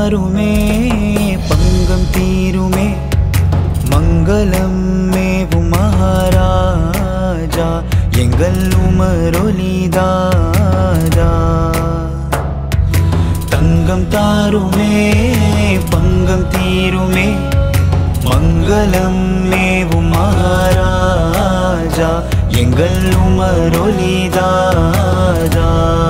தாருமே பங்கம் தீருமே மங்களம் மேவும் மகாராஜா எங்கள் உமரொலிதாதா தங்கம் தாருமே பங்கம் தீருமே மங்களம் மேவும் மகாராஜா எங்கள் உமரொலிதாதா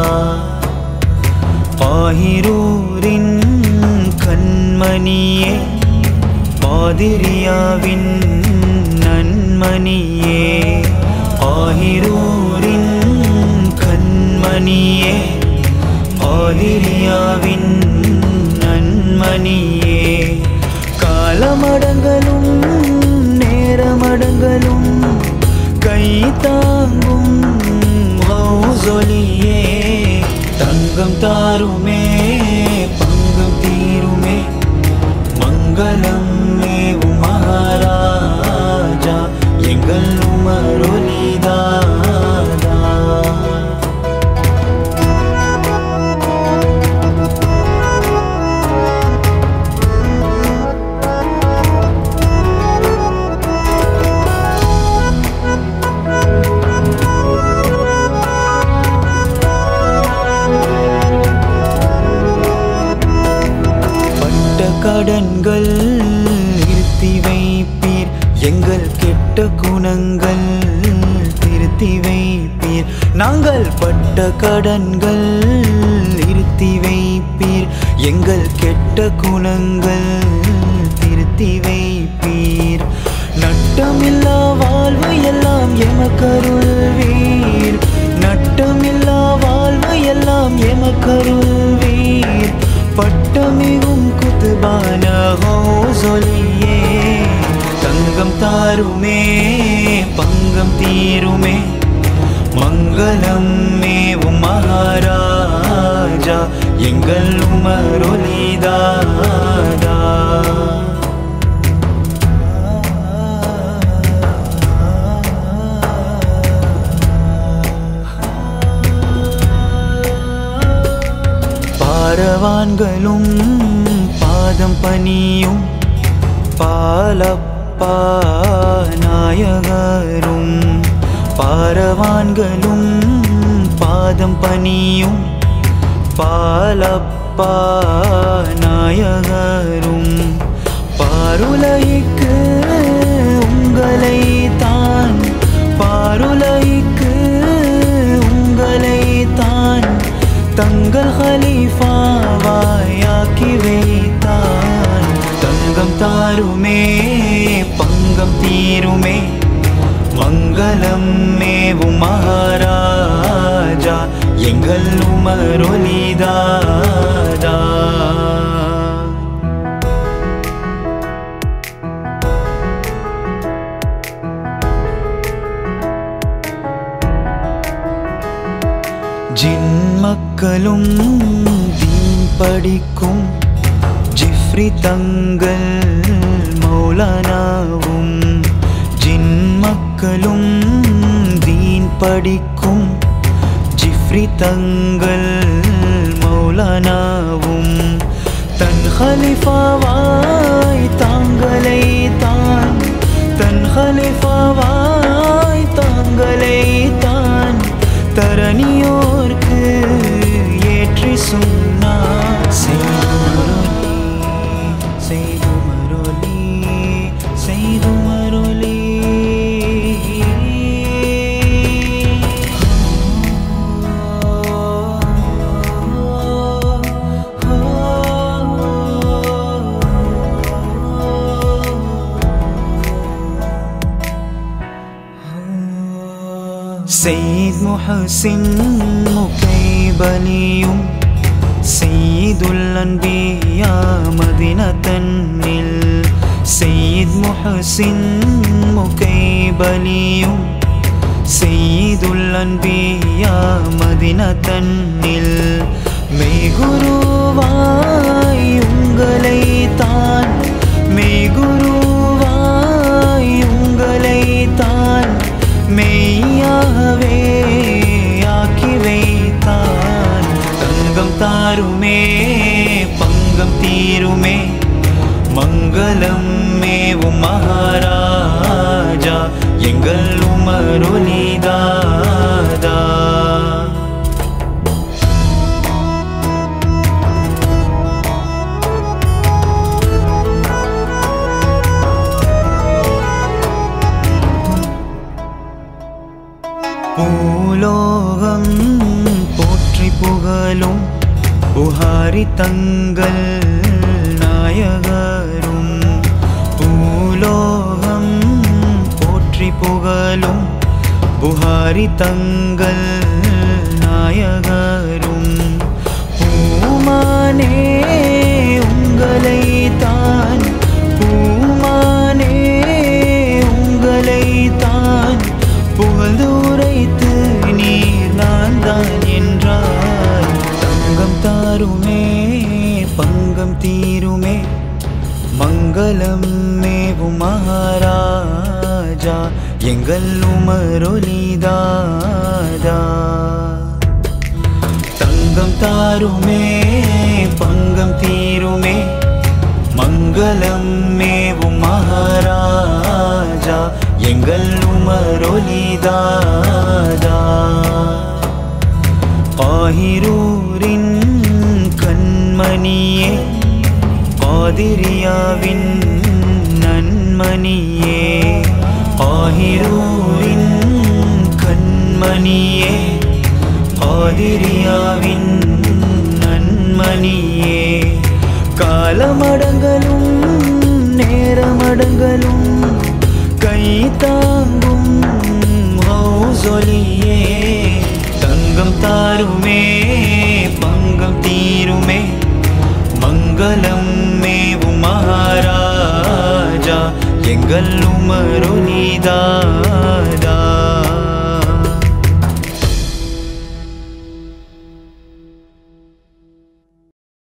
பாகிரூரின் கண்மணியே பாதிரியாவின் நன்மணியே ஆகிரூரின் கண்மணியே பாதிரியாவின் நன்மணியே காலமடங்களும் நேரமடங்களும் கை தாங்கும் ஹவுசொலியே தங்கம் தாருமே பங்கம் தீருமே மங்களம் மேவும் மகாராஜா எங்கள் உமரொலிதாதா பட்ட கடன்கள் நிறுத்தி வைப்பீர் எங்கள் கெட்ட குணங்கள் திருத்தி வைப்பீர் நாங்கள் பட்ட கடன்கள் நிறுத்தி வைப்பீர் எங்கள் கெட்ட குணங்கள் திருத்தி வைப்பீர் நட்டமில்லா வாழ்வு எல்லாம் எமக்கருள்வீர் நட்டமில்லா வாழ்வு எல்லாம் எமக்கருள்வீர் பட்டமிகும் குத்துபான ஹோசொலியே தங்கம் தாருமே பங்கம் தீருமே மங்களம் மேவும் மகாராஜா எங்கள் உமரொலிதாதா பாரவான்களும் பாதம் பணியும் பாலப்பா நாயகரும் பாரவான்களும் பாதம் பணியும் பாலப்பா நாயகரும் பாருலைக்கு உங்களை தான் பாருலைக்கு உங்களை தான் தங்கள் ஹலீஃபாவாயாக்கி வைத்தான் தங்கம் தாருமே பங்கம் தீருமே மங்களம் மேவும் மகாராஜா எங்கள் உமரொலிதாதா ஜின் மக்களும் தீன் படிக்கும் ஜிஃப்ரி தங்கள் மௌலானாவும் ஜின் மக்களும் தீன் படிக்கும் ஜிஃப்ரி தங்கள் மௌலானாவும் தன் ஹலிஃபாவாய் தாங்களை தான் தன் ஹலிஃபாவாய் தாங்களை தான் தரணியோர்க்கு ஏற்றி சொன்னார் செய்து மருளி செய்து மருளி سيد محسن مكيبليم سيد الأنبياء مدينة النيل سيد محسن مكيبليم سيد الأنبياء مدينة النيل மெய்குருவாய் உங்களை தான் மெய்குருவாய் உங்களை தான் மெய்யாகவே ஆக்கி வைத்தான் தங்கம் தாருமே பங்கம் தீ மங்களம் மேவும் மகாராஜா எங்கள் உமருளிதாதா பூலோகம் போற்றி புகழும் புகாரி தங்கள் நாயகரும் பூலோகம் போற்றி புகழும் புகாரி தங்கள் நாயகரும் பூமானே உங்களை தான் பூமானே உங்களை தான் புகழ்ந்துரைத்து நீர் நான் தான் என்றார் தங்கம் தாருமே பங்கம் தீருமே மங்களம் மேவும் மகாராஜா எங்கள் உமரொலிதாதா தங்கம் தாருமே பங்கம் தீருமே மங்களம் மேவும் மகாராஜா எங்கள் உமரொலிதாதா ஆகிரூரின் கண்மணியே காதிரியாவின் நன்மணியே ஆகிரூரின் கண்மணியே காதிரியாவின் நன்மணியே காலமடங்களும் நேரமடங்களும் கை தாங்கும் ஹவுசொலியே தங்கம் தாருமே பங்கம் தீருமே மங்களம் மேவும் மகாராஜா எங்கள் உமருனிதா